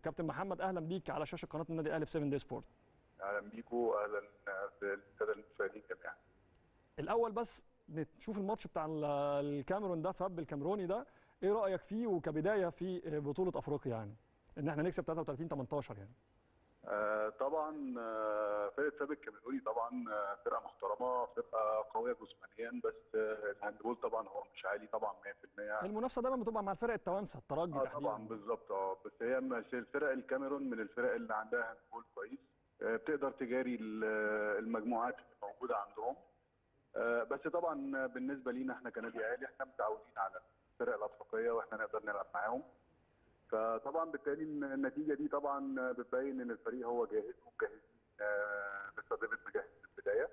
كابتن محمد اهلا بيك على شاشه قناه النادي الاهلي في 7 دي سبورت اهلا بيكم واهلا بالساده المشاهدين جميعا الاول بس نشوف الماتش بتاع الكاميرون ده فاب الكاميروني ده ايه رايك فيه وكبدايه في بطوله افريقيا يعني ان احنا نكسب 33 18 يعني آه طبعا آه فرقه فاب الكاميروني طبعا آه فرقه محترمه فرقه قويه جسمانيا بس آه الهاندبول طبعا هو مش عالي طبعا 100% المنافسه دايما بتبقى مع الفرق التوانسه الترجي آه تحديدا طبعا بالظبط اه بس هي مش الفرق الكاميرون من الفرق اللي عندها هاندبول كويس آه بتقدر تجاري المجموعات اللي موجوده عندهم آه بس طبعا بالنسبه لينا احنا كنادي اهلي احنا متعودين على الفرق الافريقيه واحنا نقدر نلعب معاهم فطبعا بالتالي النتيجه دي طبعا بتبين ان الفريق هو جاهز ومجهز مستر ديفيد مجهز من البدايه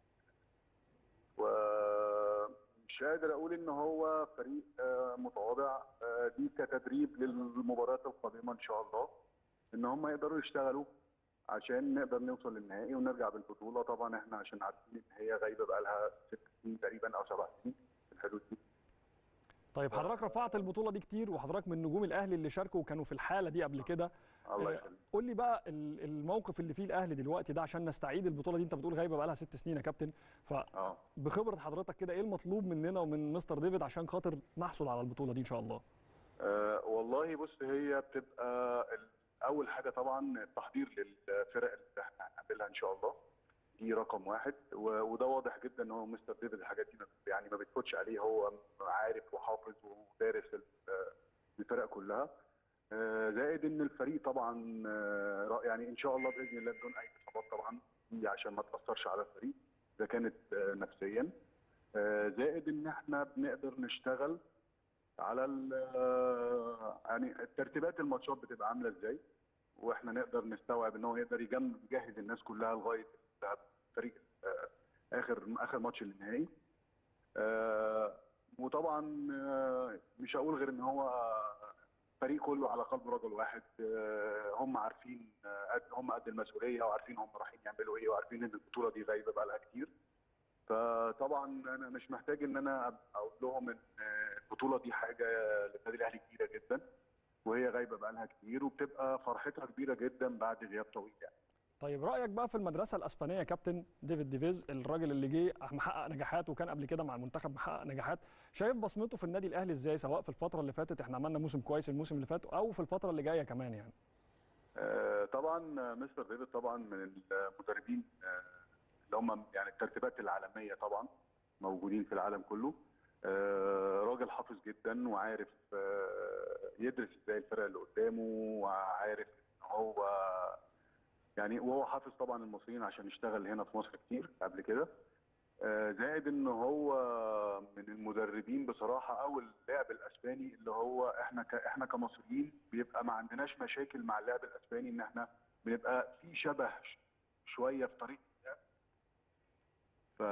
ومش قادر اقول ان هو فريق متواضع دي كتدريب للمباريات القادمه ان شاء الله ان هم يقدروا يشتغلوا عشان نقدر نوصل للنهائي ونرجع بالبطوله طبعا احنا عشان عارفين ان هي غايبه بقى لها ست سنين تقريبا او سبع سنين في الحدود دي طيب حضرتك رفعت البطوله دي كتير وحضرتك من نجوم الاهلي اللي شاركوا وكانوا في الحاله دي قبل كده الله يخليك قول لي بقى الموقف اللي فيه الاهلي دلوقتي ده عشان نستعيد البطوله دي انت بتقول غايبه بقى لها ست سنين يا كابتن فبخبره حضرتك كده ايه المطلوب مننا ومن مستر ديفيد عشان خاطر نحصل على البطوله دي ان شاء الله أه والله بص هي بتبقى اول حاجه طبعا التحضير للفرق اللي احنا هنقابلها ان شاء الله دي رقم واحد وده واضح جدا ان هو مستر ديفيد الحاجات دي يعني ما بتفوتش عليه هو عارف وحافظ ودارس الفرق كلها زائد ان الفريق طبعا يعني ان شاء الله باذن الله بدون اي اصابات طبعا دي عشان ما تاثرش على الفريق اذا كانت نفسيا زائد ان احنا بنقدر نشتغل على يعني ترتيبات الماتشات بتبقى عامله ازاي واحنا نقدر نستوعب ان هو يقدر يجهز الناس كلها لغايه فريق آه اخر اخر ماتش النهائي آه وطبعا آه مش هقول غير ان هو فريق كله على قلب رجل واحد هم عارفين هم قد المسؤوليه وعارفين هم رايحين يعملوا ايه وعارفين ان البطوله دي غايبه بقى لها كتير فطبعا انا مش محتاج ان انا اقول لهم ان البطوله دي حاجه للنادي الاهلي كبيره جدا وهي غايبه بقى لها كتير وبتبقى فرحتها كبيره جدا بعد غياب طويل يعني. طيب رايك بقى في المدرسه الاسبانيه يا كابتن ديفيد ديفيز الراجل اللي جه محقق نجاحات وكان قبل كده مع المنتخب محقق نجاحات شايف بصمته في النادي الاهلي ازاي سواء في الفتره اللي فاتت احنا عملنا موسم كويس الموسم اللي فات او في الفتره اللي جايه كمان يعني آه طبعا مستر ديفيد طبعا من المدربين آه اللي هم يعني الترتيبات العالميه طبعا موجودين في العالم كله آه راجل حافظ جدا وعارف يدرس ازاي الفرق اللي قدامه وعارف ان هو يعني وهو حافظ طبعا المصريين عشان يشتغل هنا في مصر كتير قبل كده زائد ان هو من المدربين بصراحه او اللاعب الاسباني اللي هو احنا ك احنا كمصريين بيبقى ما عندناش مشاكل مع اللاعب الاسباني ان احنا بنبقى في شبه شويه في طريقه اللعب ف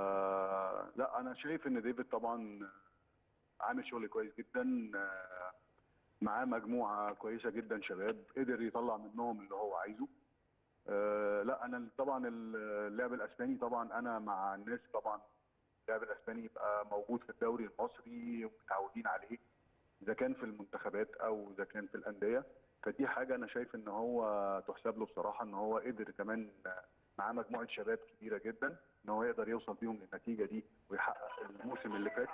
لا انا شايف ان ديفيد طبعا عامل شغل كويس جدا معاه مجموعه كويسه جدا شباب قدر يطلع منهم اللي هو عايزه أه لا انا طبعا اللاعب الاسباني طبعا انا مع الناس طبعا اللاعب الاسباني يبقى موجود في الدوري المصري ومتعودين عليه اذا كان في المنتخبات او اذا كان في الانديه فدي حاجه انا شايف ان هو تحسب له بصراحه ان هو قدر كمان معاه مجموعه شباب كبيره جدا ان هو يقدر يوصل بيهم للنتيجه دي ويحقق الموسم اللي فات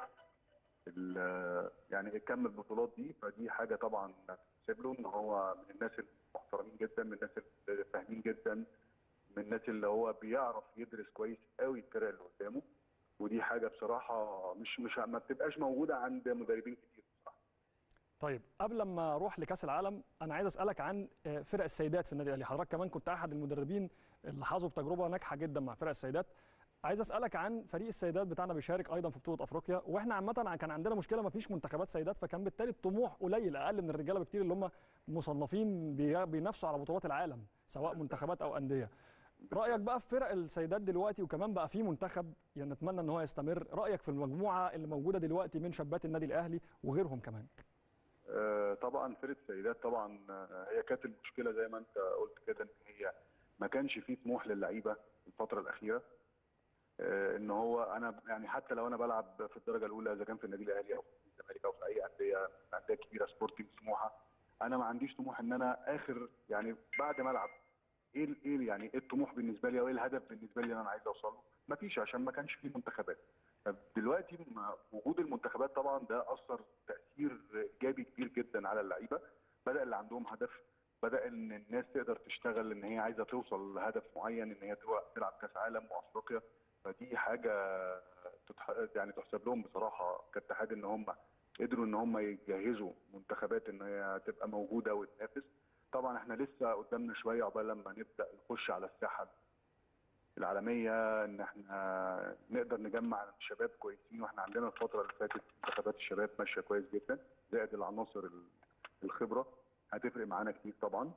يعني يكمل البطولات دي فدي حاجه طبعا تحسب له ان هو من الناس المحترمين جدا من الناس اللي فاهمين جدا من الناس اللي هو بيعرف يدرس كويس قوي الفرق اللي قدامه ودي حاجه بصراحه مش مش ما بتبقاش موجوده عند مدربين كتير بصراحه. طيب قبل ما اروح لكاس العالم انا عايز اسالك عن فرق السيدات في النادي الاهلي حضرتك كمان كنت احد المدربين اللي حظوا بتجربه ناجحه جدا مع فرق السيدات عايز اسالك عن فريق السيدات بتاعنا بيشارك ايضا في بطوله افريقيا واحنا عامه كان عندنا مشكله ما فيش منتخبات سيدات فكان بالتالي الطموح قليل اقل من الرجاله بكتير اللي هم مصنفين بينافسوا على بطولات العالم سواء منتخبات او انديه رايك بقى في فرق السيدات دلوقتي وكمان بقى في منتخب يعني نتمنى ان هو يستمر رايك في المجموعه اللي موجوده دلوقتي من شابات النادي الاهلي وغيرهم كمان آه طبعا فرقه السيدات طبعا هي كانت المشكله زي ما انت قلت كده ان هي ما كانش فيه طموح للعيبه الفتره الاخيره آه ان هو انا يعني حتى لو انا بلعب في الدرجه الاولى اذا كان في النادي الاهلي او في الزمالك او في اي انديه انديه كبيره سبورتنج سموحه انا ما عنديش طموح ان انا اخر يعني بعد ما العب ايه ال- ايه يعني ايه الطموح بالنسبه لي او ايه الهدف بالنسبه لي اللي انا عايز اوصل له ما فيش عشان ما كانش في منتخبات طب دلوقتي مع وجود المنتخبات طبعا ده اثر تاثير ايجابي كبير جدا على اللعيبه بدا اللي عندهم هدف بدا ان الناس تقدر تشتغل ان هي عايزه توصل لهدف معين ان هي تبقى تلعب كاس عالم وافريقيا فدي حاجه تتح... يعني تحسب لهم بصراحه كاتحاد ان هم قدروا ان هم يجهزوا منتخبات ان هي تبقى موجوده وتنافس طبعا احنا لسه قدامنا شويه عقبال لما نبدا نخش على الساحه العالميه ان احنا نقدر نجمع شباب كويسين واحنا عندنا الفتره اللي فاتت منتخبات الشباب ماشيه كويس جدا زائد العناصر ال- الخبره هتفرق معانا كتير طبعا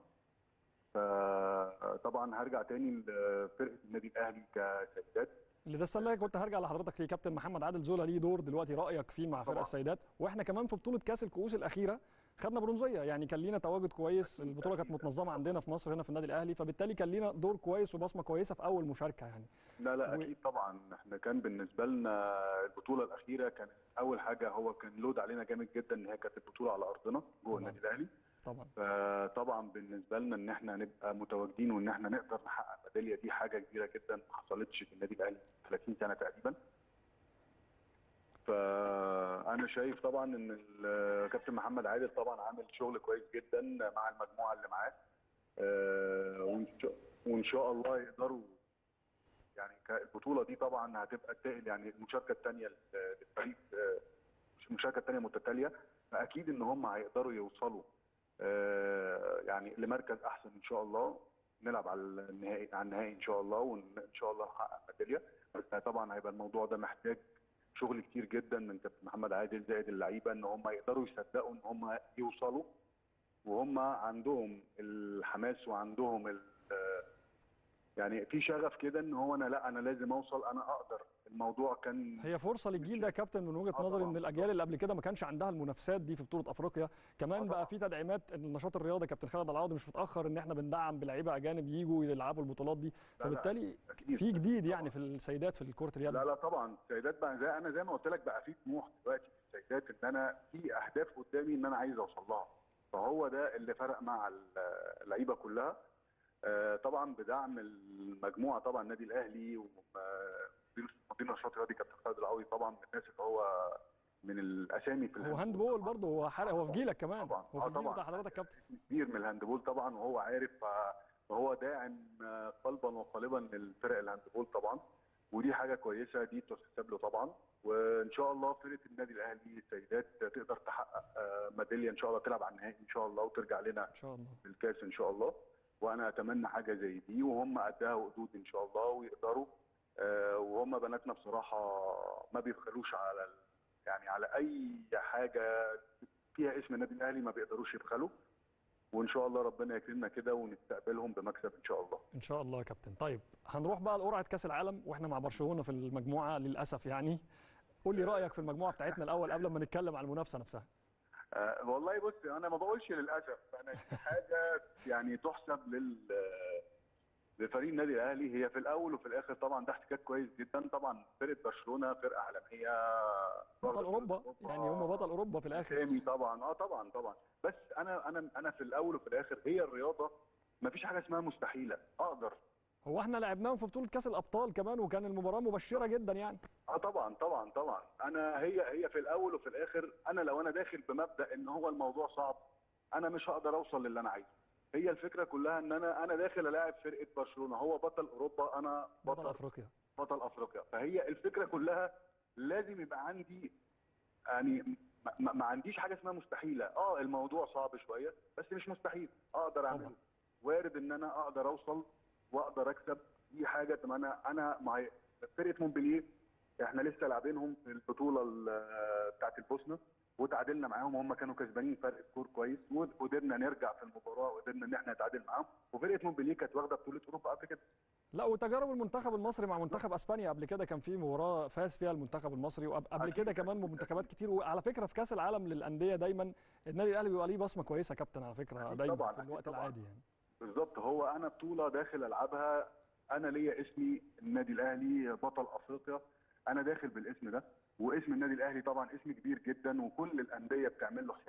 فطبعا هرجع تاني لفرقه النادي الاهلي كسيدات اللي ده السنه اللي كنت هرجع لحضرتك ليه كابتن محمد عادل زولا ليه دور دلوقتي رايك فيه مع فرق طبعاً. السيدات واحنا كمان في بطوله كاس الكؤوس الاخيره خدنا برونزيه يعني كان لينا تواجد كويس البطوله كانت متنظمه عندنا في مصر هنا في النادي الاهلي فبالتالي كان لينا دور كويس وبصمه كويسه في اول مشاركه يعني لا لا و- اكيد طبعا احنا كان بالنسبه لنا البطوله الاخيره كانت اول حاجه هو كان لود علينا جامد جدا ان هي كانت البطوله على ارضنا جوه طبعاً. النادي الاهلي طبعا فطبعا بالنسبه لنا ان احنا نبقى متواجدين وان احنا نقدر نحقق ميداليه دي حاجه كبيره جدا ما حصلتش في النادي الاهلي 30 سنه تقريبا فانا شايف طبعا ان الكابتن محمد عادل طبعا عامل شغل كويس جدا مع المجموعه اللي معاه آه، وإن شاء- وان شاء الله يقدروا يعني ك- البطوله دي طبعا هتبقى تقل يعني المشاركه الثانيه للفريق آه، المشاركه الثانيه متتاليه فاكيد ان هم هيقدروا يوصلوا آه، يعني لمركز احسن ان شاء الله نلعب على النهائي على النهائي ان شاء الله وان شاء الله نحقق ميداليه بس طبعا هيبقى الموضوع ده محتاج شغل كتير جدا من كابتن محمد عادل زائد اللعيبه ان هم يقدروا يصدقوا ان هم يوصلوا وهم عندهم الحماس وعندهم ال- يعني في شغف كده ان هو انا لا انا لازم اوصل انا اقدر الموضوع كان هي فرصه للجيل ده يا كابتن من وجهه آه نظري طبعاً. ان الاجيال اللي قبل كده ما كانش عندها المنافسات دي في بطوله افريقيا كمان آه بقى طبعاً. في تدعيمات النشاط الرياضي كابتن خالد العوضي مش متاخر ان احنا بندعم بلاعيبه اجانب يجوا يلعبوا البطولات دي لا، فبالتالي أكيد. في جديد طبعاً. يعني في السيدات في كره اليد لا لا طبعا السيدات بقى زي انا زي ما قلت لك بقى في طموح دلوقتي في السيدات ان انا في اهداف قدامي ان انا عايز اوصل لها فهو ده اللي فرق مع اللعيبه كلها آه، طبعا بدعم المجموعه طبعا النادي الاهلي ومدير النشاط الرياضي كابتن خالد العوضي طبعا من الناس اللي هو من الاسامي في هو الهاندبول هاند بول طبعاً. برضه هو حرق هو في جيلك كمان طبعاً. هو آه في الجيل طبعاً. بتاع حضرتك كابتن كبير من الهاندبول طبعا وهو عارف ف- فهو داعم آه، قلبا وقالبا للفرق الهاندبول طبعا ودي حاجه كويسه دي تحسب له طبعا وان شاء الله فرقه النادي الاهلي السيدات تقدر تحقق آه، ميداليه ان شاء الله تلعب على النهائي ان شاء الله وترجع لنا ان شاء الله بالكاس ان شاء الله وانا اتمنى حاجه زي دي وهم قدها وقدود ان شاء الله ويقدروا آه، وهم بناتنا بصراحه ما بيبخلوش على ال- يعني على اي حاجه فيها اسم النادي الاهلي ما بيقدروش يبخلوا وان شاء الله ربنا يكرمنا كده ونستقبلهم بمكسب ان شاء الله ان شاء الله يا كابتن طيب هنروح بقى لقرعه كاس العالم واحنا مع برشلونه في المجموعه للاسف يعني قول لي رايك في المجموعه بتاعتنا الاول قبل ما نتكلم عن المنافسه نفسها آه والله بص انا ما بقولش للاسف انا دي حاجه يعني تحسب لل لفريق النادي الاهلي هي في الاول وفي الاخر طبعا ده احتكاك كويس جدا طبعا فرقه برشلونه فرقه عالميه بطل اوروبا يعني هم بطل اوروبا في الاخر سامي طبعا اه طبعا طبعا بس انا انا انا في الاول وفي الاخر هي الرياضه ما فيش حاجه اسمها مستحيله اقدر هو احنا لعبناهم في بطوله كاس الابطال كمان وكان المباراه مبشره جدا يعني اه طبعا طبعا طبعا انا هي هي في الاول وفي الاخر انا لو انا داخل بمبدا ان هو الموضوع صعب انا مش هقدر اوصل للي انا عايزه هي الفكره كلها ان انا انا داخل الاعب فرقه برشلونه هو بطل اوروبا انا بطل بطل افريقيا بطل افريقيا فهي الفكره كلها لازم يبقى عندي يعني ما, ما- ما عنديش حاجه اسمها مستحيله اه الموضوع صعب شويه بس مش مستحيل اقدر اعمله طبعا. وارد ان انا اقدر اوصل واقدر اكسب دي حاجه طب انا انا مع فرقه مونبلييه احنا لسه لاعبينهم في البطوله ال- بتاعت البوسنه وتعادلنا معاهم وهم كانوا كسبانين فرق سكور كويس وقدرنا نرجع في المباراه وقدرنا ان احنا نتعادل معاهم وفرقه مونبلييه كانت واخده بطوله اوروبا قبل كده لا وتجارب المنتخب المصري مع منتخب اسبانيا قبل كده كان في مباراه فاز فيها المنتخب المصري وقبل أكيد، كده كمان أكيد، منتخبات كتير وعلى فكره في كاس العالم للانديه دايما النادي الاهلي بيبقى ليه بصمه كويسه يا كابتن على فكره أكيد دايما طبعاً، في أكيد الوقت طبعاً. العادي يعني بالظبط هو انا بطوله داخل العبها انا ليا اسمي النادي الاهلي بطل افريقيا انا داخل بالاسم ده واسم النادي الاهلي طبعا اسم كبير جدا وكل الانديه بتعمل له حساب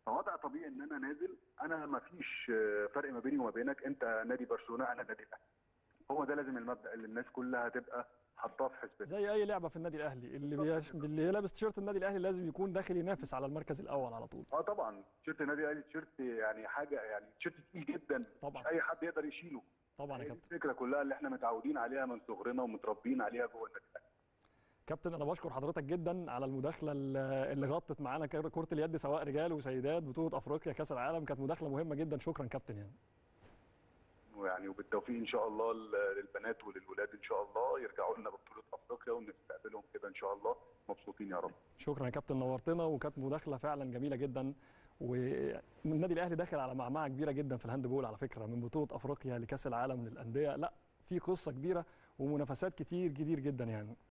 فوضع طبيعي ان انا نازل انا ما فيش آه، فرق ما بيني وما بينك انت نادي برشلونه انا نادي الاهلي هو ده لازم المبدا اللي الناس كلها تبقى حاطاه في حسبتها زي اي لعبه في النادي الاهلي اللي بيش... اللي لابس تيشيرت النادي الاهلي لازم يكون داخل ينافس على المركز الاول على طول اه طبعا تيشيرت النادي الاهلي تيشيرت يعني حاجه يعني تيشيرت تقيل جدا طبعا مش اي حد يقدر يشيله طبعا يا هي دي كابتن الفكره كلها اللي احنا متعودين عليها من صغرنا ومتربيين عليها جوه النادي الاهلي كابتن انا بشكر حضرتك جدا على المداخله اللي اللي غطت معانا كره كرة اليد سواء رجال وسيدات بطوله افريقيا كاس العالم كانت مداخله مهمه جدا شكرا كابتن يعني ويعني وبالتوفيق ان شاء الله لل- للبنات وللولاد ان شاء الله يرجعوا لنا ببطوله افريقيا ونستقبلهم كده ان شاء الله مبسوطين يا رب شكرا يا كابتن نورتنا وكانت مداخله فعلا جميله جدا والنادي الاهلي داخل على معمعه كبيره جدا في الهاندبول على فكره من بطوله افريقيا لكاس العالم للانديه لا في قصه كبيره ومنافسات كتير كتير جدا يعني